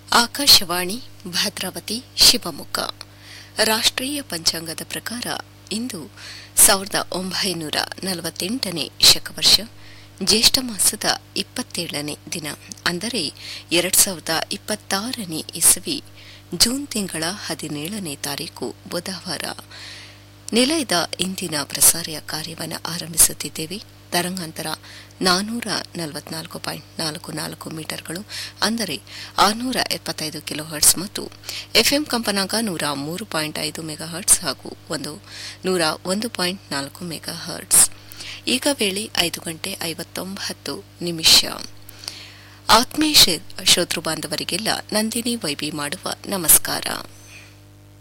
ಆಕಾಶವಾಣಿ ಭದ್ರಾವತಿ ಶಿವಮೊಗ್ಗ ರಾಷ್ಟ್ರೀಯ ಪಂಚಾಂಗದ ಪ್ರಕಾರ ಇಂದು ಸಾವಿರದ ಒಂಬೈನೂರ ನಲವತ್ತೆಂಟನೇ ಶಕವರ್ಷ ಜ್ಯೇಷ್ಠ ಮಾಸದ ಇಪ್ಪತ್ತೇಳನೇ ದಿನ ಅಂದರೆ ಎರಡ್ ಸಾವಿರದ ಇಪ್ಪತ್ತಾರನೇ ಇಸವಿ ಜೂನ್ ತಿಂಗಳ ಹದಿನೇಳನೇ ತಾರೀಕು ಬುಧವಾರ ನಿಲಯದ ಇಂದಿನ ಪ್ರಸಾರ ಕಾರ್ಯವನ್ನು ಆರಂಭಿಸುತ್ತಿದ್ದೇವೆ ತರಂಗಾಂತರ ನಾನ್ನೂರ ನಲವತ್ನಾಲ್ಕು ಪಾಯಿಂಟ್ ನಾಲ್ಕು ನಾಲ್ಕು ಮೀಟರ್ಗಳು ಅಂದರೆ ಆರುನೂರ ಎಪ್ಪತ್ತೈದು ಕಿಲೋ ಹರ್ಟ್ಸ್ ಮತ್ತು ಎಫ್ಎಂ ಕಂಪನಾಂಕ ನೂರ ಮೂರು ಪಾಯಿಂಟ್ ಐದು ಮೆಗಾ ಹರ್ಟ್ಸ್ ಹಾಗೂ ಒಂದು ನೂರ ಒಂದು ಪಾಯಿಂಟ್ ನಾಲ್ಕು ಮೆಗಾ ಹರ್ಟ್ಸ್ ಈಗ ವೇಳೆ ಐದು ಗಂಟೆ ಐವತ್ತೊಂಬತ್ತು ನಿಮಿಷ ಆತ್ಮೀಯ ಶ್ರೋತೃ ಬಾಂಧವರಿಗೆಲ್ಲ ನಂದಿನಿ ವೈಬಿ ಮಾಡುವ ನಮಸ್ಕಾರ